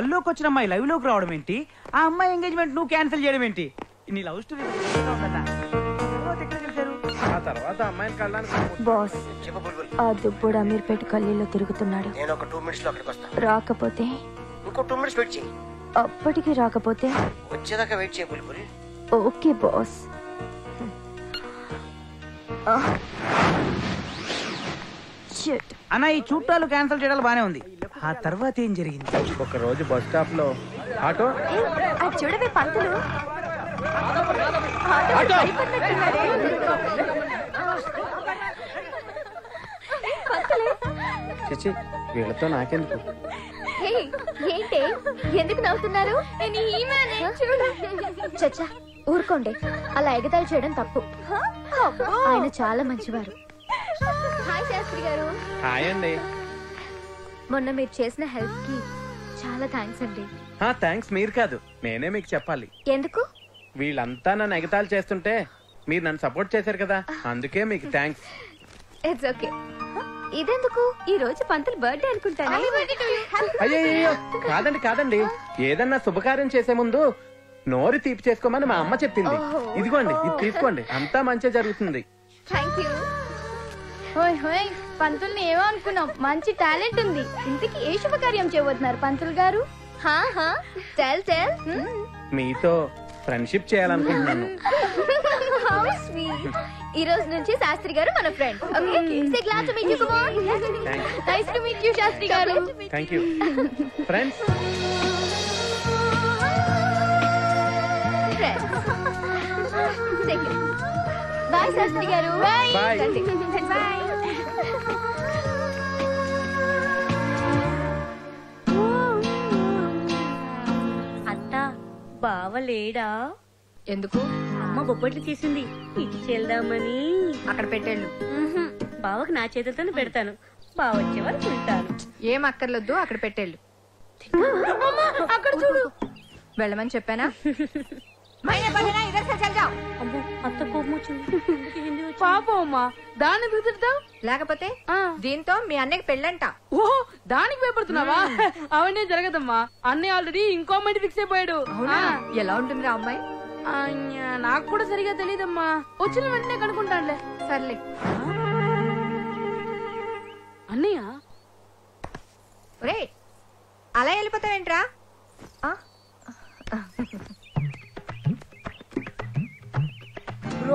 కల్లోకి వచ్చిన అమ్మాయి లైవ్ లోకి రావడం ఏంటి ఆ అమ్మాయి ఎంగేజ్మెంట్ నువ్వు క్యాన్సిల్ చేయడం ఏంటి నీ లవ్ స్టోరీ ఆ తర్వాత అమ్మాయిని కళ్ళడానికి బాస్ చెప్పు బుల్బుల్ ఆ దుబ్బుడు అమీర్పేట గల్లీలో తిరుగుతున్నాడు నేను ఒక టూ మినిట్స్ లో అక్కడికి వస్తాను రాకపోతే ఇంకో టూ మినిట్స్ వెయిట్ చేయి అప్పటికి రాకపోతే వచ్చేదాకా వెయిట్ చేయి బుల్బుల్ ఓకే బాస్ ఆ. Shit. అన్న ఈ చుట్టాలు క్యాన్సిల్ చేయడం బానే ఉంది ఆ తర్వాత ఏం జరిగింది ఒక రోజు బస్ స్టాప్ లో ఆటో అది చూడవే పంతులు ఆటో భయపడినట్టున్నాడే. పంతులు చిచి వీళ్ళతో నాకెందుకు హే, ఏంటి ఎందుకు నవ్వుతున్నారు చచ్చా ఊరుకోండి అలా ఎగతాళి చేయడం తప్పు ఆయన చాలా మంచివారు హాయ్ శాస్త్రి గారు హాయ్ అండి మొన్న మీరు చేసిన హెల్ప్ కి చాలా థ్యాంక్స్ అండి థ్యాంక్స్ మీరు కాదు నేనే మీకు చెప్పాలి ఎందుకు వీళ్ళంతా నన్ను ఎగతాళి చేస్తుంటే మీరు నన్ను సపోర్ట్ చేశారు కదా అందుకే మీకు థ్యాంక్స్ ఇట్స్ ఓకే ఇదెందుకు ఈ రోజు పంతులు బర్త్డే అనుకుంటాను అయ్యో కాదండి కాదండి ఏదన్నా శుభకార్యం చేసే ముందు నోరు తీపి చేసుకోమని మా అమ్మ చెప్పింది ఓహో. ఇదిగోండి ఇది తీసుకోండి అంతా మంచి జరుగుతుంది థ్యాంక్ యూ హోయ్ హోయ్ పంతుల్ని ఏమో అనుకున్నాం మంచి టాలెంట్ ఉంది ఇంతకీ ఏ శుభకార్యం చేయబోతున్నారు పంతులు గారు హా హా టెల్ టెల్ మీతో ఫ్రెండ్షిప్ చేయాలనుకుంటున్నాను హౌ స్వీట్ ఈ రోజు నుంచి శాస్త్రి గారు మన friend okay say glad to meet you come on nice to meet you Shastri garu thank you friends bye Shastri garu Bye. Bye అత్త బావలేడా ఎందుకు అమ్మ బొబ్బట్లు చేసింది ఇచ్చేద్దామని అక్కడ పెట్టేళ్ళు బావకు నా చేతులతోనే పెడతాను బావ వచ్చే వరకు ఉంటాను ఏం అక్కర్లొద్దు అక్కడ పెట్టేళ్ళు అక్కడ చూడు వెళ్ళమని చెప్పానా అమ్మో అత్త కోపం వచ్చింది ఏంది వచ్చింది? పాపం అమ్మా దాన్ని ఎందుకు తిడతావు లేకపోతే దీంతో మీ అన్నయ్యకి పెళ్ళంట ఓహో దానికి భయపడుతున్నావా అవన్నీ జరగదమ్మా అన్నయ్య ఆల్రెడీ ఇంకో అమ్మాయిని ఫిక్స్ అయిపోయాడు అవునా ఆ. ఎలా ఉంటుంది ఆ అమ్మాయి ఆ, న్యా, నాకు కూడా సరిగా తెలియదమ్మా వచ్చిన వెంటనే కనుక్కుంటానులే సర్లే అన్నయ్య ఒరే అలా వెళ్ళిపోతావేంట్రా ఆ? బ్రో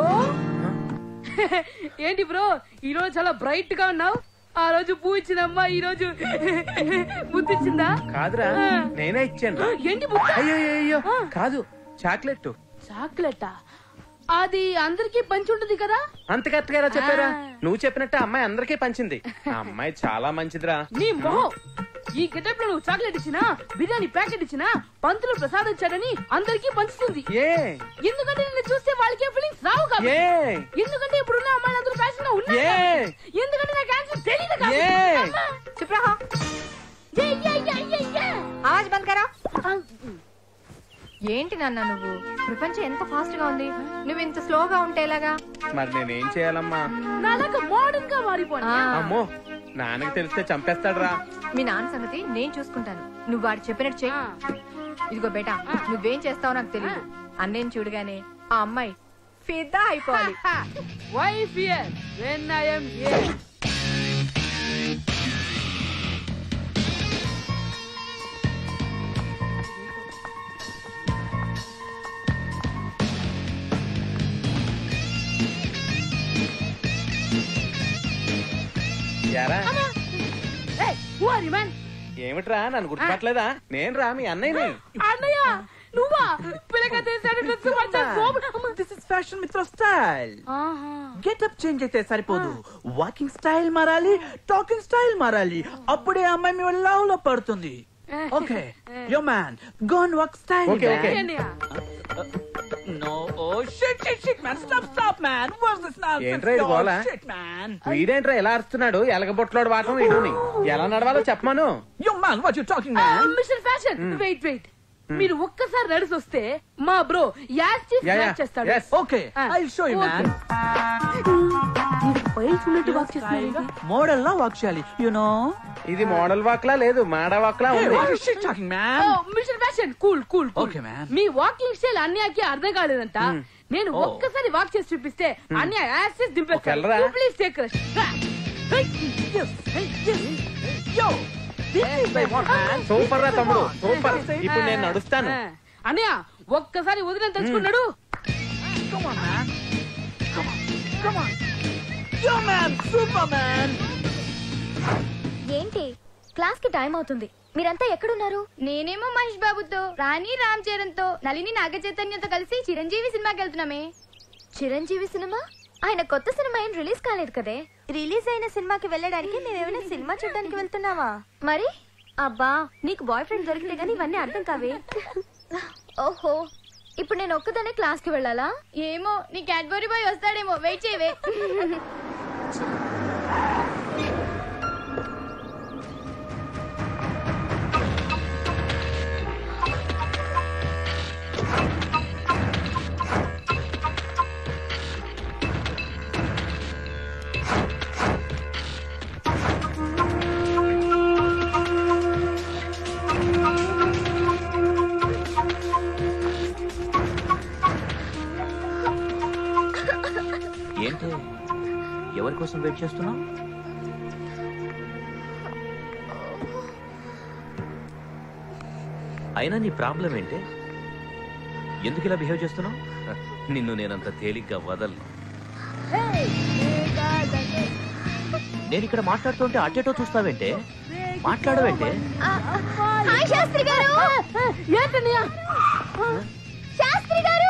ఏంటి బ్రో ఈ రోజు చాలా బ్రైట్ గా ఉన్నావు ఆ రోజు పూ ఇచ్చిందమ్మా ఈ రోజు బుద్ధిచ్చిందా కాదురా నేనే ఇచ్చాను ఏంటి బుద్ధ అయ్యో అయ్యో కాదు చాక్లెట్ చాక్లెటా అది అందరికీ పంచి ఉంటుంది కదా అంత కరెక్ట్గా చెప్పారా ఆ. నువ్వు చెప్పినట్టు అమ్మాయి అందరికీ పంచింది ఆ అమ్మాయి చాలా మంచిదిరా నీ మొహం ఈ గెటప్ లో నువ్వు చాక్లెట్ ఇచ్చినా బిర్యానీ ప్యాకెట్ ఇచ్చినా పంతులు ప్రసాద్ ఇచ్చాడని అందరికీ పంచుతుంది ఏ ఎందుకంటే నిన్ను చూస్తే వాళ్ళకే ఫీలింగ్స్ రావు కాబట్టి ఏ ఎందుకంటే ఇప్పుడున్న అమ్మాయిలు అందరూ ఫ్యాషన్ గా ఉన్నారు ఏ? కాబట్టి. ఎందుకంటే నాకు ఆన్సర్ తెలియదు కాబట్టి. ఏ? అమ్మా. చుప్ రహో ఏ, ఏ, ఏ, ఏ, ఏ. ఆవాజ్ బంద్ కరా ఆ, ఏంటి నాన్న నువ్వు ప్రపంచం ఎంత ఫాస్ట్ గా ఉంది నువ్వు ఇంత స్లోగా ఉంటే ఎలాగా మరి నేనేం చేయాలమ్మా నాలాగా మోడర్న్ గా మారిపోను ఆ, అమ్మో నాన్నకి తెలిస్తే చంపేస్తాడురా మీ నాన్న సంగతి నేను చూసుకుంటాను నువ్వు వాడు చెప్పినట్టు చెయ్యి ఇదిగో బేటా నువ్వేం చేస్తావో నాకు తెలియదు అన్నేం చూడగానే ఆ అమ్మాయి ఫిదా అయిపోవాలి why fear when I am here యారా hey who are you man ఏమిట్రా నన్ను గుర్తుపట్టలేదా నేను రా మీ అన్నయ్యని అన్నయ్య నువ్వా పిల్లగా చేశాడు dress this is fashion Mitra style getup change అయితే సరిపోదు వాకింగ్ స్టైల్ మారాలి టాకింగ్ స్టైల్ మారాలి అప్పుడే ఆ అమ్మాయి మీ లవ్ లో పడుతుంది okay yo man gone walk style Okay, okay. No oh shit shit shit man stop stop man what's this ఏంట్రా ఇది గోల? షిట్ మ్యాన్ వీడేంట్రా ఎలా అరుస్తున్నాడు ఎలగబొట్లాడు వాటం వీడుని ఎలా నడవాలో చెప్పమాను yo man what you talking man mister fashion wait wait మీరు ఒక్కసారి నడిచి వస్తే మా బ్రో యాస్ Yeah, yeah. చేస్తాడు Yes. Okay Ah. I show you Okay. Man పైచున్నట్టు వాక్ చేస్తున్నారు మోడల్ లా వాక్ చేయాలి యు నో ఇది మోడల్ వాక్ లా లేదు మాడ వాక్ లా ఉంది talking man mister fashion cool cool Okay, ma'am. మీ వాకింగ్ స్టైల్ అన్యాకి అర్థం కాలేదంట నేను Oh. ఒక్కసారి వాక్ చేసి చూపిస్తే అన్య యాక్సెస్ దింపేస్తాను ఒకళ్ళరా? Please take rest yo this is my what man super రా తమ్ముడు సూపర్ ఇప్పుడు నేను నడుస్తాను అన్నయ్య ఒక్కసారి వదిలేని తెలుసుకున్నాడు Come on, man. Come on. Come on. Yo, man. Superman. ఏంటి క్లాస్ కి టైం అవుతుంది మీరంతా ఎక్కడున్నారు నేనేమో మహేష్ బాబుతో రాణి రామ్ చరణ్ తో నలిని నాగ చైతన్యతో కలిసి చిరంజీవి సినిమాకి వెళ్తున్నామే చిరంజీవి సినిమా ఆయన కొత్త సినిమా ఏం రిలీజ్ కాలేదు కదే రిలీజ్ అయిన సినిమాకి వెళ్ళడానికి మేమేమైనా సినిమా చూడడానికి వెళ్తున్నావా మరి అబ్బా నీకు బాయ్ ఫ్రెండ్ దొరికితే గానీ ఇవన్నీ అర్థం కావే ఓహో ఇప్పుడు నేను ఒక్కదానే క్లాస్ కి వెళ్ళాలా ఏమో నీ క్యాడ్బరీ బాయ్ వస్తాడేమో వెయిట్ చేయవే ఏంటి ఎవరి కోసం వెయిట్ చేస్తున్నావు అయినా నీ ప్రాబ్లం ఏంటి ఎందుకు ఇలా బిహేవ్ చేస్తున్నావు నిన్ను నేనంత తేలిగ్గా వదలను నేను ఇక్కడ మాట్లాడుతుంటే అటేటో చూస్తావేంటే మాట్లాడవేంటే హాయ్ శాస్త్రి గారు ఏంటన్నయ్య శాస్త్రి గారు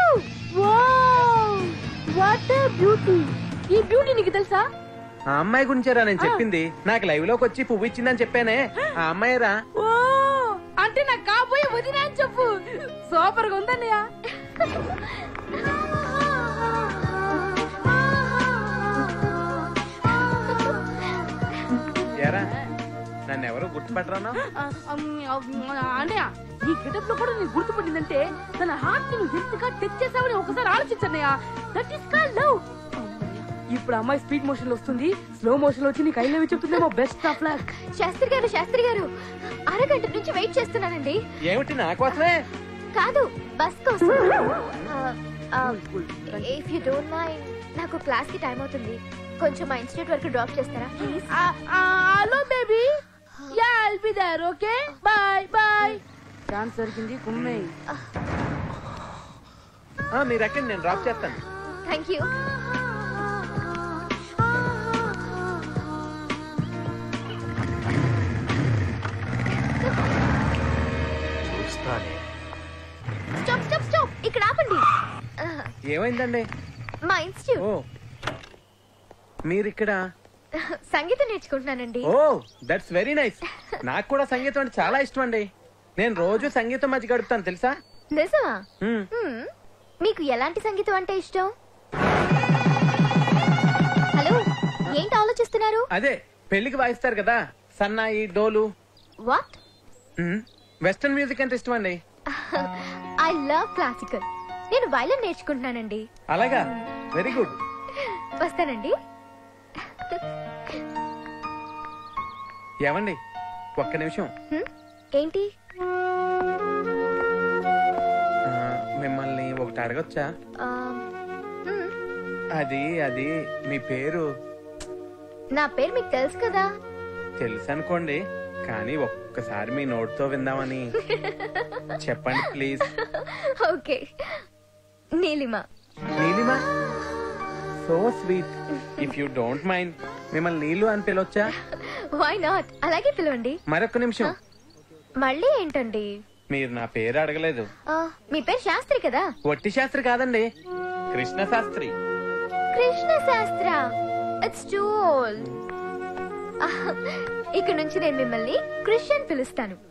వాట్ బ్యూటీ ఈ బ్యూటీ నీకు తెలుసా ఆ అమ్మాయి గురించేరా నేను చెప్పింది నాకు లైవ్ లోకి వచ్చి పువ్వు ఇచ్చిందని చెప్పానే ఆ అమ్మాయి రా ఓ అంటే నాకు కాబోయే వదినా అని చెప్పు సూపర్ గా ఉందన్నయ్య ఎరా నన్ను ఎవరు గుర్తుపట్టరానా అన్నయ్య ఈ గెటప్ లో కూడా నేను గుర్తుపడిందంటే తన హార్ట్ నువ్వు ఎంతగా టచ్ చేసావని ఒకసారి ఆలోచించన్నయ్య దట్ ఇస్ కాల్ లవ్ ఇప్పుడు అమ్మాయి స్పీడ్ మోషన్ లో వస్తుంది స్లో మోషన్ లో వచ్చి నీకు ఐ లవ్ చెప్తుందేమో best of luck Shastri garu Shastri గారు అరగంట నుంచి వెయిట్ చేస్తున్నానండి ఏమిటి నా కోసమే కాదు బస్ కోసం ఇఫ్ యూ డోంట్ మైండ్ నాకు క్లాస్ కి టైం అవుతుంది కొంచెం మా ఇన్స్టిట్యూట్ వరకు డ్రాప్ చేస్తారా please hello baby ya I'll be there okay bye bye chance దొరికింది కుమ్మే ఆ, మీరు ఎక్కండి నేను డ్రాప్ చేస్తాను థ్యాంక్ యూ చూస్తానే స్టాప్ స్టాప్ స్టాప్ ఇక్కడ ఆపండి ఆ, ఏమైందండి మా ఓ ఇన్స్టిట్యూట్ మీరు ఇక్కడ సంగీతం నేర్చుకుంటున్నానండి ఓ దట్స్ వెరీ నైస్ నాకు కూడా సంగీతం అంటే చాలా ఇష్టం అండి నేను రోజు సంగీతం మధ్య గడుపుతాను తెలుసా నిజమా హ్మ్. హ్మ్. మీకు ఎలాంటి సంగీతం అంటే ఇష్టం హలో ఏంటి ఆలోచిస్తున్నారు అదే పెళ్లికి వాయిస్తారు కదా సన్నాయి డోలు వాట్ హ్మ్. వెస్టర్న్ మ్యూజిక్ అంటే ఇష్టం అండి ఐ లవ్ క్లాసికల్ నేను వైలన్ నేర్చుకుంటున్నానండి అలాగా వెరీ గుడ్ వస్తానండి ఏమండి ఒక్క నిమిషం హ్మ్? ఏంటి ఆ, మిమ్మల్ని ఒకటి అడగొచ్చా ఆ, హ్మ్. అది అది మీ పేరు నా పేరు మీకు తెలుసు కదా తెలుసు అనుకోండి కానీ ఒక్కసారి మీ నోటితో విందామని చెప్పండి please okay Neelima Neelima so sweet if you don't mind మిమ్మల్ని నీళ్ళు అని పిలవచ్చా వై నాట్ అలాగే పిలవండి మరొక నిమిషం మళ్ళీ ఏంటండి మీరు నా పేరు అడగలేదు ఆ, మీ పేరు శాస్త్రి కదా వట్టి శాస్త్రి కాదండి కృష్ణ శాస్త్రి కృష్ణ శాస్త్ర ఇట్స్ టూ ఓల్డ్ ఇక నుంచి నేను మిమ్మల్ని క్రిస్టియన్ పిలుస్తాను